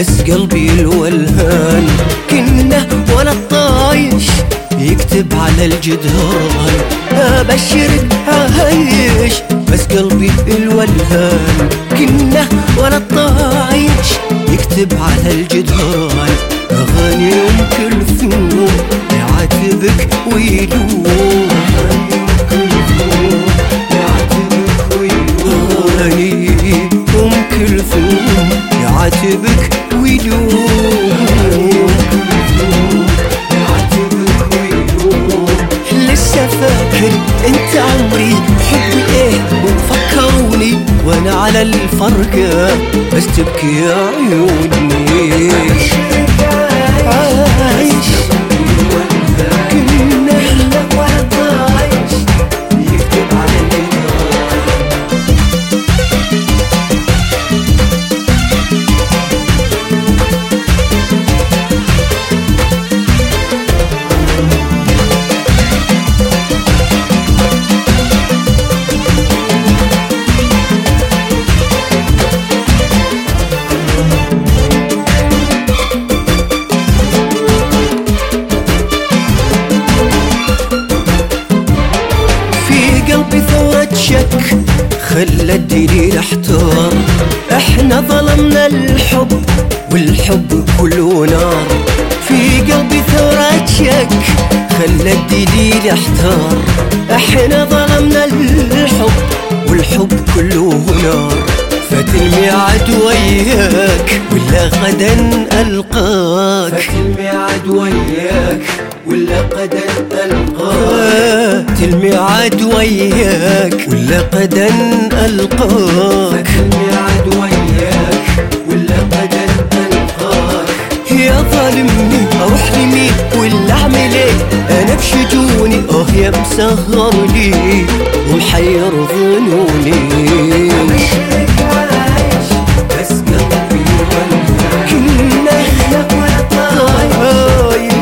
بس قلبي الولهان كنا ولا الطايش يكتب على الجدران ابشرك عايش بس قلبي الولهان كنا ولا الطايش يكتب على الجدران اغاني ام كلثوم يعاتبك ويلوم أغاني ام كلثوم يعاتبك ويلوم لسه فاكر انت عمري حبي ايه وفكروني وانا على الفرقة بس تبكي عيوني عايش كنا عايش يكتب على الجدار في قلبي ثورة شك خلى الدليل احتار احنا ظلمنا الحب والحب كله نار في قلبي ثورة شك خلى الدليل احتار احنا ظلمنا الحب والحب كله نار فات الميعاد وياك ولا غدا القاك فات الميعاد وياك ولا غدا القاك فات الميعاد وياك ولا غدا القاك فات الميعاد وياك ولا غدا القاك يا ظالمني اروح لمين ولا اعمل ايه انا بشجوني اه يا مسهر لي ومحير ظنوني بس قلبي كنا طاير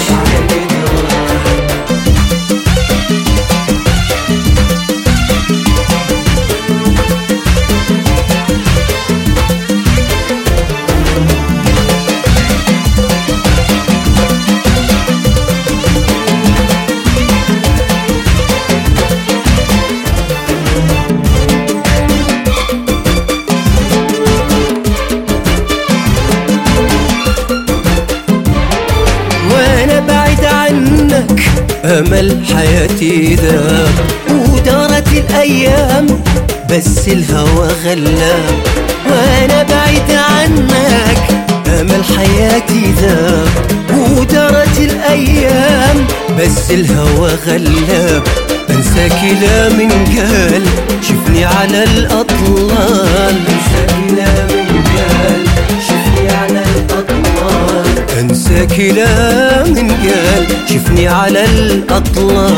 وانا بعيد عنك امل حياتي ذاب ودارت الايام بس الهوى غلاب وانا بعيد عنك امل حياتي ذاب ودارت الايام بس الهوى غلاب انساك لا من قال شفني على الاطلال انساك لا من قال شفني على الاطلال انساك لا من قال شفني على الاطلال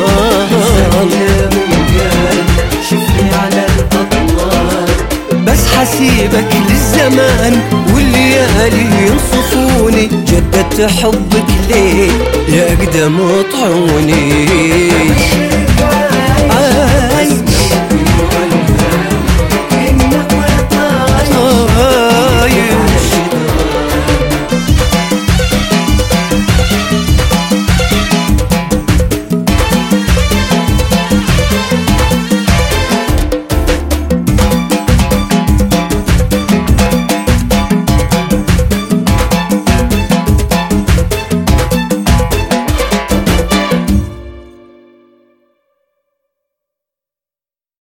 شفني على الاطلال بس حسيبك للزمان والليالي ينصفوني جددت حبك ليه يا اقدم اطعوني